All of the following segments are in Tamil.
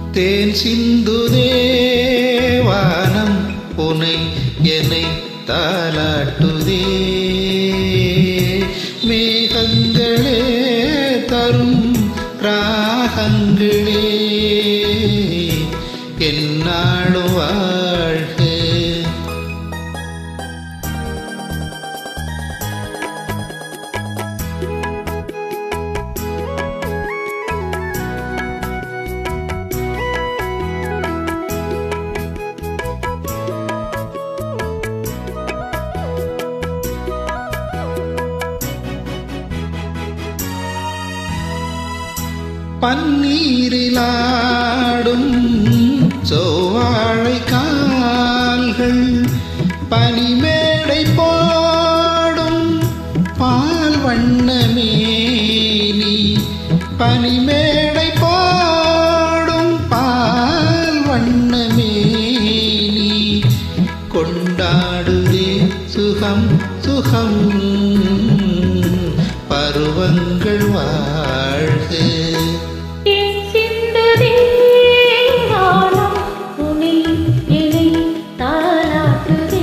தேன் சிந்து தேவானம் உனை என்னை தாலாட்டுதே மேகங்களே தரும் ராகங்களே என்னாடு வாழ்க பன்னீரிலாடும் சோவாழை கால்கள் பனிமேடை போடும் பால் வண்ணமேனி பனிமேடை போடும் பால் வண்ணமேனி கொண்டாடுதே சுகம் சுகம் பருவங்கள் வாழ்க தேன் சிந்து தேவானம் உனை என்னை தாலாட்டுதே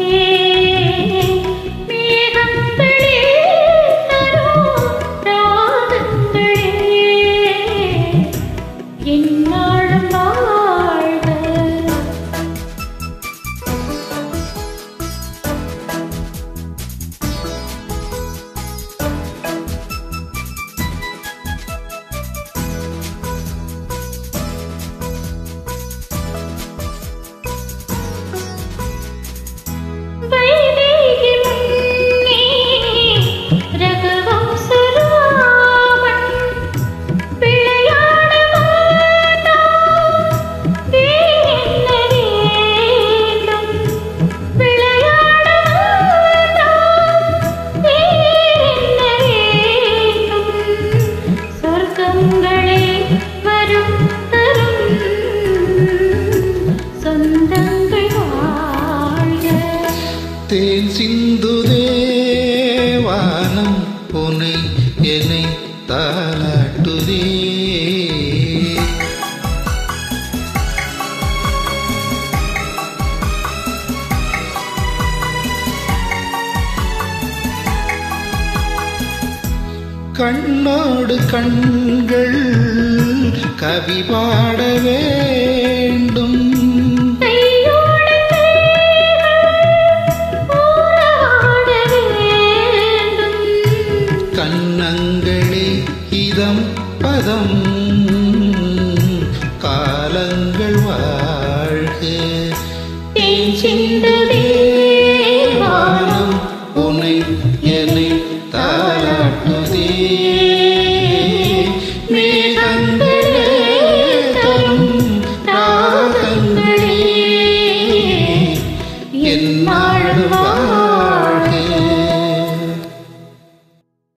மேகங்களே தரும் ராகங்களே என்னாலும் வாழ்க வைதேகி முன்னே ரகுவம் சுராமன் விளையாட மாட்டான் வேறென்ன வேண்டும் விளையாட மாட்டான் வேறென்ன வேண்டும் சொர்க்கங்களே வரும் தரும் சொந்தங்கள் வாழ்க தேன் சிந்து தேவானம் உனை என்னை தாலாட்டுதே கண்ணோடு கண்கள் கவி பாட வேண்டும் கையோடு ஊராட வேண்டும் கண்ணங்களே இதம் பதம் காலங்கள் வாழ்க தேன் சிந்துதே